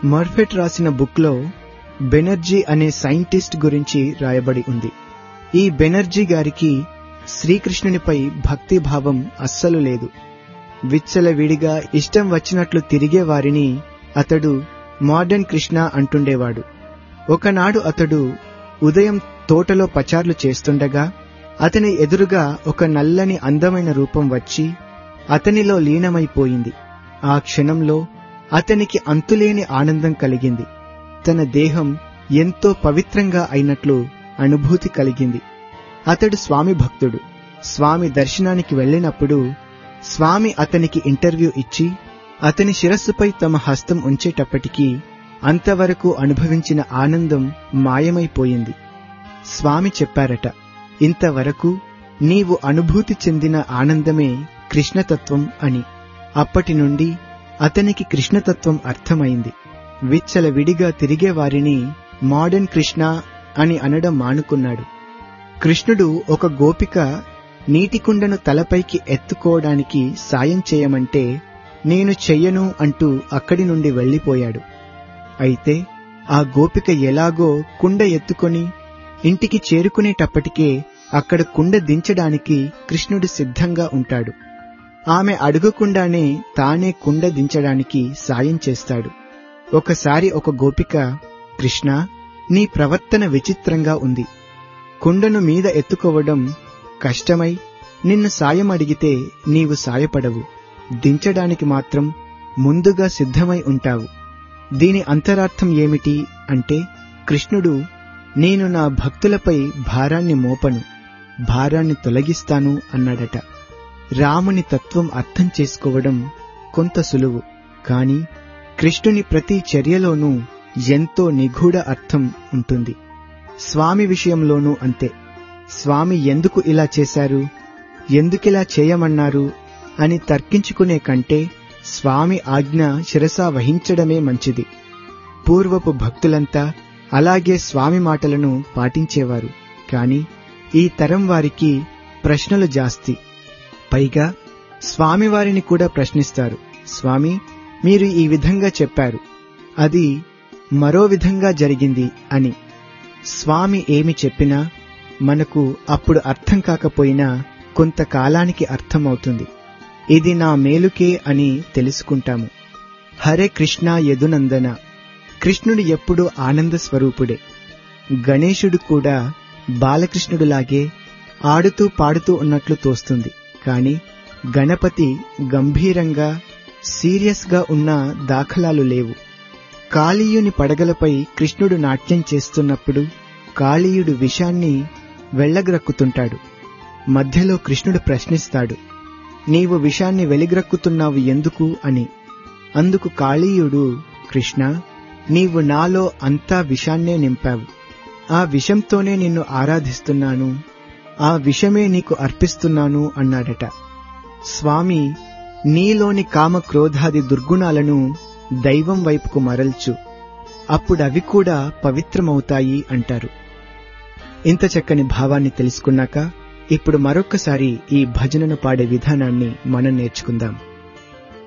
మర్ఫెట్ రాసిన బుక్లో బెనర్జీ అనే సైంటిస్ట్ గురించి రాయబడి ఉంది ఈ బెనర్జీ గారికి శ్రీకృష్ణునిపై భక్తి భావం అస్సలు లేదు విచ్చలవిడిగా ఇష్టం వచ్చినట్లు తిరిగే వారిని అతడు మోడర్న్ కృష్ణ అంటుండేవాడు ఒకనాడు అతడు ఉదయం తోటలో పచార్లు చేస్తుండగా అతని ఎదురుగా ఒక నల్లని అందమైన రూపం వచ్చి అతనిలో లీనమైపోయింది ఆ క్షణంలో అతనికి అంతులేని ఆనందం కలిగింది తన దేహం ఎంతో పవిత్రంగా అయినట్లు అనుభూతి కలిగింది అతడు స్వామి భక్తుడు స్వామి దర్శనానికి వెళ్ళినప్పుడు స్వామి అతనికి ఇంటర్వ్యూ ఇచ్చి అతని శిరస్సుపై తమ హస్తం ఉంచేటప్పటికీ అంతవరకు అనుభవించిన ఆనందం మాయమైపోయింది స్వామి చెప్పారట ఇంతవరకు నీవు అనుభూతి చెందిన ఆనందమే కృష్ణతత్వం అని అప్పటి నుండి అతనికి కృష్ణతత్వం అర్థమైంది విచ్చల విడిగా తిరిగే వారిని మోడర్న్ కృష్ణ అని అనడం మానుకున్నాడు కృష్ణుడు ఒక గోపిక నీటి కుండను తలపైకి ఎత్తుకోవడానికి సాయం చేయమంటే నేను చెయ్యను అంటూ అక్కడి నుండి వెళ్ళిపోయాడు అయితే ఆ గోపిక ఎలాగో కుండ ఎత్తుకొని ఇంటికి చేరుకునేటప్పటికే అక్కడ కుండ దించడానికి కృష్ణుడు సిద్ధంగా ఉంటాడు ఆమె అడగకుండానే తానే కుండ దించడానికి సాయం చేస్తాడు ఒకసారి ఒక గోపిక కృష్ణ నీ ప్రవర్తన విచిత్రంగా ఉంది కుండను మీద ఎత్తుకోవడం కష్టమై నిన్ను సాయం అడిగితే నీవు సాయపడవు దించడానికి మాత్రం ముందుగా సిద్ధమై ఉంటావు దీని అంతరార్థం ఏమిటి అంటే కృష్ణుడు నేను నా భక్తులపై భారాన్ని మోపను భారాన్ని తొలగిస్తాను అన్నాడట రాముని తత్వం అర్థం చేసుకోవడం కొంత సులువు కాని కృష్ణుని ప్రతి చర్యలోనూ ఎంతో నిగూఢ అర్థం ఉంటుంది స్వామి విషయంలోనూ అంతే స్వామి ఎందుకు ఇలా చేశారు ఎందుకిలా చేయమన్నారు అని తర్కించుకునే కంటే స్వామి ఆజ్ఞ శిరసా వహించడమే మంచిది పూర్వపు భక్తులంతా అలాగే స్వామి మాటలను పాటించేవారు కాని ఈ తరం వారికి ప్రశ్నలు జాస్తి పైగా స్వామివారిని కూడా ప్రశ్నిస్తారు స్వామి మీరు ఈ విధంగా చెప్పారు అది మరో విధంగా జరిగింది అని స్వామి ఏమి చెప్పినా మనకు అప్పుడు అర్థం కాకపోయినా కొంతకాలానికి అర్థమవుతుంది ఇది నా మేలుకే అని తెలుసుకుంటాము హరే కృష్ణ యదునందన కృష్ణుడు ఎప్పుడూ ఆనంద స్వరూపుడే గణేశుడు కూడా బాలకృష్ణుడులాగే ఆడుతూ పాడుతూ ఉన్నట్లు తోస్తుంది కాని గణపతి గంభీరంగా సీరియస్గా ఉన్న దాఖలాలు లేవు కాళీయుని పడగలపై కృష్ణుడు నాట్యం చేస్తున్నప్పుడు కాళీయుడు విషాన్ని వెళ్లగ్రక్కుతుంటాడు మధ్యలో కృష్ణుడు ప్రశ్నిస్తాడు నీవు విషాన్ని వెలిగ్రక్కుతున్నావు ఎందుకు అని అందుకు కాళీయుడు కృష్ణ నీవు నాలో అంతా విషాన్నే నింపావు ఆ విషంతోనే నిన్ను ఆరాధిస్తున్నాను ఆ విషమే నీకు అర్పిస్తున్నాను అన్నాడట స్వామి నీలోని కామ క్రోధాది దుర్గుణాలను దైవం వైపుకు మరల్చు అప్పుడవి కూడా పవిత్రమవుతాయి అంటారు ఇంత చక్కని భావాన్ని తెలుసుకున్నాక ఇప్పుడు మరొక్కసారి ఈ భజనను పాడే విధానాన్ని మనం నేర్చుకుందాం